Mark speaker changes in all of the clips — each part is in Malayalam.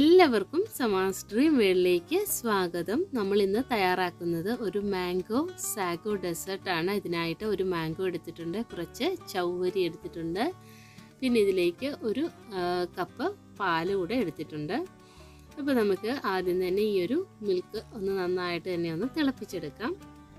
Speaker 1: എല്ലാവർക്കും സമാസ് ഡ്രീം വേൾഡിലേക്ക് സ്വാഗതം നമ്മൾ ഇന്ന് തയ്യാറാക്കുന്നത് ഒരു മാംഗോ സാഗോ ഡെസേർട്ട് ആണ് ഇതിനായിട്ട് ഒരു മാംഗോ എടുത്തിട്ടുണ്ട് കുറച്ച് ചൗവരി എടുത്തിട്ടുണ്ട് പിന്നെ ഇതിലേക്ക് ഒരു ആ, കപ്പ് പാല് കൂടെ എടുത്തിട്ടുണ്ട് അപ്പോൾ നമുക്ക് ആദ്യം തന്നെ ഈ ഒരു മിൽക്ക് ഒന്ന് നന്നായിട്ട് തന്നെ ഒന്ന് തിളപ്പിച്ചെടുക്കാം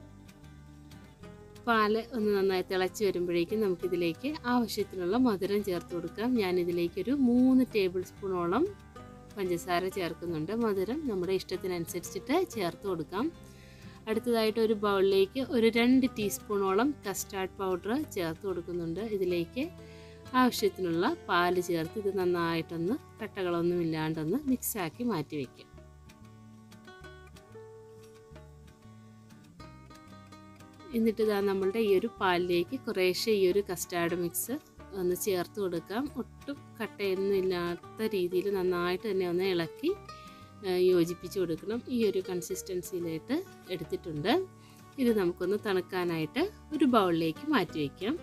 Speaker 1: പാല് ഒന്ന് നന്നായി തിളച്ച് വരുമ്പോഴേക്കും നമുക്കിതിലേക്ക് ആവശ്യത്തിനുള്ള മധുരം ചേർത്ത് കൊടുക്കാം ഞാനിതിലേക്കൊരു മൂന്ന് ടേബിൾ സ്പൂണോളം പഞ്ചസാര ചേർക്കുന്നുണ്ട് മധുരം നമ്മുടെ ഇഷ്ടത്തിനനുസരിച്ചിട്ട് ചേർത്ത് കൊടുക്കാം അടുത്തതായിട്ട് ഒരു ബൗളിലേക്ക് ഒരു രണ്ട് ടീസ്പൂണോളം കസ്റ്റാർഡ് പൗഡർ ചേർത്ത് കൊടുക്കുന്നുണ്ട് ഇതിലേക്ക് ആവശ്യത്തിനുള്ള പാല് ചേർത്ത് ഇത് നന്നായിട്ടൊന്ന് കട്ടകളൊന്നും ഇല്ലാണ്ടൊന്ന് മിക്സാക്കി മാറ്റി വയ്ക്കും എന്നിട്ട് ഇതാ നമ്മളുടെ ഈ ഒരു പാലിലേക്ക് കുറേശ്ശെ ഈ ഒരു കസ്റ്റാർഡ് മിക്സ് ഒന്ന് ചേർത്ത് കൊടുക്കാം ഒട്ടും കട്ടയൊന്നും ഇല്ലാത്ത രീതിയിൽ നന്നായിട്ട് തന്നെ ഒന്ന് ഇളക്കി ആ, യോജിപ്പിച്ച് കൊടുക്കണം ഈ ഒരു കൺസിസ്റ്റൻസിയിലായിട്ട് എടുത്തിട്ടുണ്ട് ഇത് നമുക്കൊന്ന് തണുക്കാനായിട്ട് ഒരു ബൗളിലേക്ക് മാറ്റി വയ്ക്കാം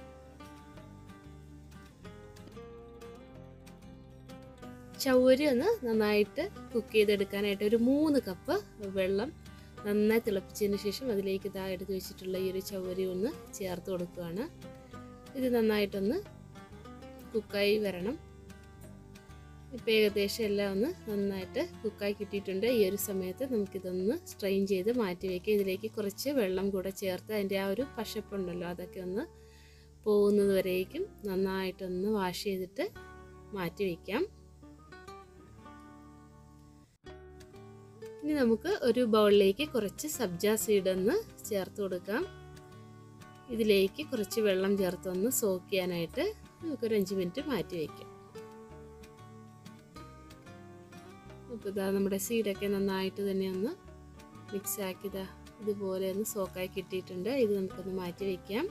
Speaker 1: ചൗവരി ഒന്ന് നന്നായിട്ട് കുക്ക് ചെയ്തെടുക്കാനായിട്ട് ഒരു മൂന്ന് കപ്പ് വെള്ളം നന്നായി തിളപ്പിച്ചതിന് ശേഷം അതിലേക്ക് ഇതാ എടുത്ത് വെച്ചിട്ടുള്ള ഈ ഒരു ചവരി ഒന്ന് ചേർത്ത് കൊടുക്കുകയാണ് ഇത് നന്നായിട്ടൊന്ന് കുക്കായി വരണം ഇപ്പോൾ ഏകദേശം എല്ലാം ഒന്ന് നന്നായിട്ട് കുക്കായി കിട്ടിയിട്ടുണ്ട് ഈ ഒരു സമയത്ത് നമുക്കിതൊന്ന് സ്ട്രെയിൻ ചെയ്ത് മാറ്റി വയ്ക്കാം ഇതിലേക്ക് കുറച്ച് വെള്ളം കൂടെ ചേർത്ത് അതിൻ്റെ ആ ഒരു പശപ്പുണ്ടല്ലോ അതൊക്കെ ഒന്ന് പോകുന്നത് വരേക്കും നന്നായിട്ടൊന്ന് വാഷ് ചെയ്തിട്ട് മാറ്റി വയ്ക്കാം ഇനി നമുക്ക് ഒരു ബൗളിലേക്ക് കുറച്ച് സബ്ജ സീഡ് ഒന്ന് ചേർത്ത് കൊടുക്കാം ഇതിലേക്ക് കുറച്ച് വെള്ളം ചേർത്തൊന്ന് സോക്ക് ചെയ്യാനായിട്ട് നമുക്കൊരു അഞ്ച് മിനിറ്റ് മാറ്റി വയ്ക്കാം അപ്പോൾ ഇതാ നമ്മുടെ സീഡൊക്കെ നന്നായിട്ട് തന്നെ ഒന്ന് മിക്സ് ആക്കിയതാ ഇതുപോലെ ഒന്ന് സോക്കായി കിട്ടിയിട്ടുണ്ട് ഇത് നമുക്കൊന്ന് മാറ്റി വയ്ക്കാം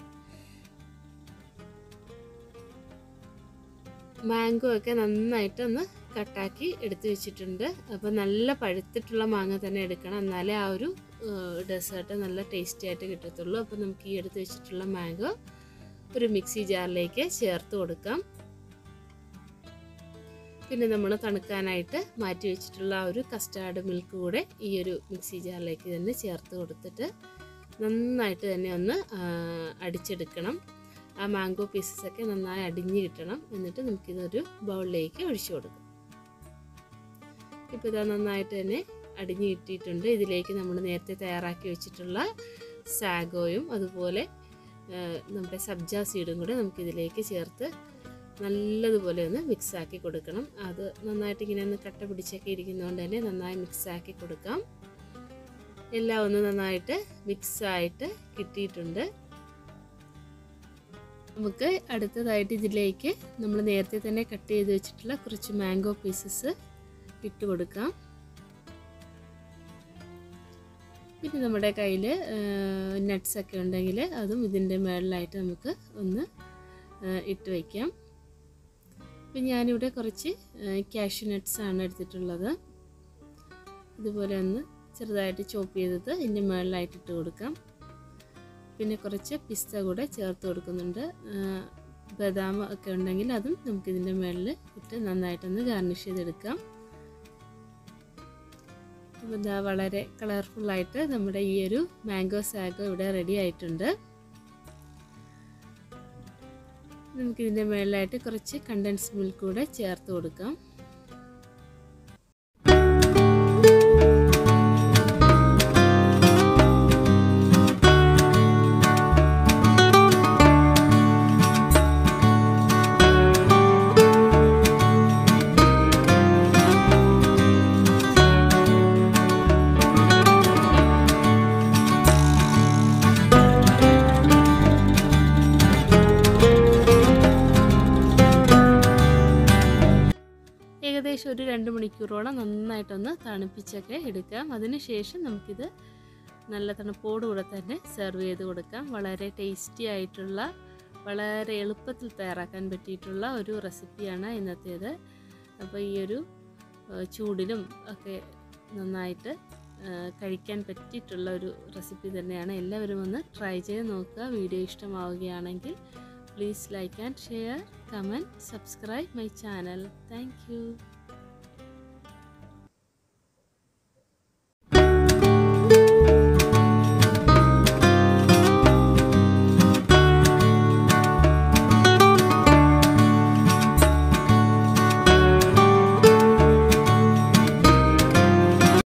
Speaker 1: മാംഗോ ഒക്കെ നന്നായിട്ട് ഒന്ന് കട്ടാക്കി എടുത്തു വെച്ചിട്ടുണ്ട് അപ്പോൾ നല്ല പഴുത്തിട്ടുള്ള മാങ്ങ തന്നെ എടുക്കണം എന്നാലേ ആ ഒരു ഡെസേർട്ട് നല്ല ടേസ്റ്റി ആയിട്ട് കിട്ടത്തുള്ളൂ അപ്പോൾ നമുക്ക് ഈ എടുത്ത് വെച്ചിട്ടുള്ള മാംഗോ ഒരു മിക്സി ജാറിലേക്ക് ചേർത്ത് കൊടുക്കാം പിന്നെ നമ്മൾ തണുക്കാനായിട്ട് മാറ്റി വെച്ചിട്ടുള്ള ആ ഒരു കസ്റ്റാർഡ് മിൽക്ക് കൂടെ ഈ ഒരു മിക്സി ജാറിലേക്ക് തന്നെ ചേർത്ത് കൊടുത്തിട്ട് നന്നായിട്ട് തന്നെ ഒന്ന് അടിച്ചെടുക്കണം ആ മാംഗോ പീസസ് ഒക്കെ നന്നായി അടിഞ്ഞ് കിട്ടണം എന്നിട്ട് നമുക്കിതൊരു ബൗളിലേക്ക് ഒഴിച്ചു കൊടുക്കാം ഇപ്പോൾ ഇതാ നന്നായിട്ട് തന്നെ അടിഞ്ഞ് കിട്ടിയിട്ടുണ്ട് ഇതിലേക്ക് നമ്മൾ നേരത്തെ തയ്യാറാക്കി വെച്ചിട്ടുള്ള സാഗോയും അതുപോലെ നമ്മുടെ സബ്ജ സീഡും കൂടെ നമുക്കിതിലേക്ക് ചേർത്ത് നല്ലതുപോലെ ഒന്ന് മിക്സ് ആക്കി കൊടുക്കണം അത് നന്നായിട്ട് ഇങ്ങനെ ഒന്ന് കട്ട പിടിച്ചൊക്കെ ഇരിക്കുന്നതുകൊണ്ട് തന്നെ നന്നായി മിക്സ് ആക്കി കൊടുക്കാം എല്ലാം ഒന്ന് നന്നായിട്ട് മിക്സ് ആയിട്ട് കിട്ടിയിട്ടുണ്ട് നമുക്ക് അടുത്തതായിട്ട് ഇതിലേക്ക് നമ്മൾ നേരത്തെ തന്നെ കട്ട് ചെയ്ത് വെച്ചിട്ടുള്ള കുറച്ച് മാംഗോ പീസസ് ഇട്ട് കൊടുക്കാം പിന്നെ നമ്മുടെ കയ്യിൽ നട്ട്സ് ഒക്കെ ഉണ്ടെങ്കിൽ അതും ഇതിൻ്റെ മുകളിലായിട്ട് നമുക്ക് ഒന്ന് ഇട്ട് വയ്ക്കാം പിന്നെ ഞാനിവിടെ കുറച്ച് ക്യാഷ്യൂ നട്ട്സ് ആണ് എടുത്തിട്ടുള്ളത് ഇതുപോലെ ഒന്ന് ചെറുതായിട്ട് ചോപ്പ് ചെയ്തത് ഇതിൻ്റെ മുകളിലായിട്ട് ഇട്ട് കൊടുക്കാം പിന്നെ കുറച്ച് പിസ്ത കൂടെ ചേർത്ത് കൊടുക്കുന്നുണ്ട് ബദാം ഒക്കെ ഉണ്ടെങ്കിൽ അതും നമുക്കിതിൻ്റെ മുകളിൽ ഇട്ട് നന്നായിട്ടൊന്ന് ഗാർണിഷ് ചെയ്തെടുക്കാം അപ്പോൾ ഇതാ വളരെ കളർഫുള്ളായിട്ട് നമ്മുടെ ഈ ഒരു മാംഗോ സാഗോ ഇവിടെ റെഡി ആയിട്ടുണ്ട് നമുക്കിതിൻ്റെ മുകളിലായിട്ട് കുറച്ച് കണ്ടൻസ് മിൽക്ക് കൂടെ ചേർത്ത് കൊടുക്കാം ഏകദേശം ഒരു രണ്ട് മണിക്കൂറോളം നന്നായിട്ടൊന്ന് തണുപ്പിച്ചൊക്കെ എടുക്കാം അതിനുശേഷം നമുക്കിത് നല്ല തണുപ്പോടുകൂടെ തന്നെ സെർവ് ചെയ്ത് കൊടുക്കാം വളരെ ടേസ്റ്റി ആയിട്ടുള്ള വളരെ എളുപ്പത്തിൽ തയ്യാറാക്കാൻ പറ്റിയിട്ടുള്ള ഒരു റെസിപ്പിയാണ് ഇന്നത്തേത് അപ്പോൾ ഈ ഒരു ചൂടിലും ഒക്കെ നന്നായിട്ട് കഴിക്കാൻ പറ്റിയിട്ടുള്ള ഒരു റെസിപ്പി തന്നെയാണ് എല്ലാവരും ഒന്ന് ട്രൈ ചെയ്ത് നോക്കുക വീഡിയോ ഇഷ്ടമാവുകയാണെങ്കിൽ please like and share comment subscribe my channel thank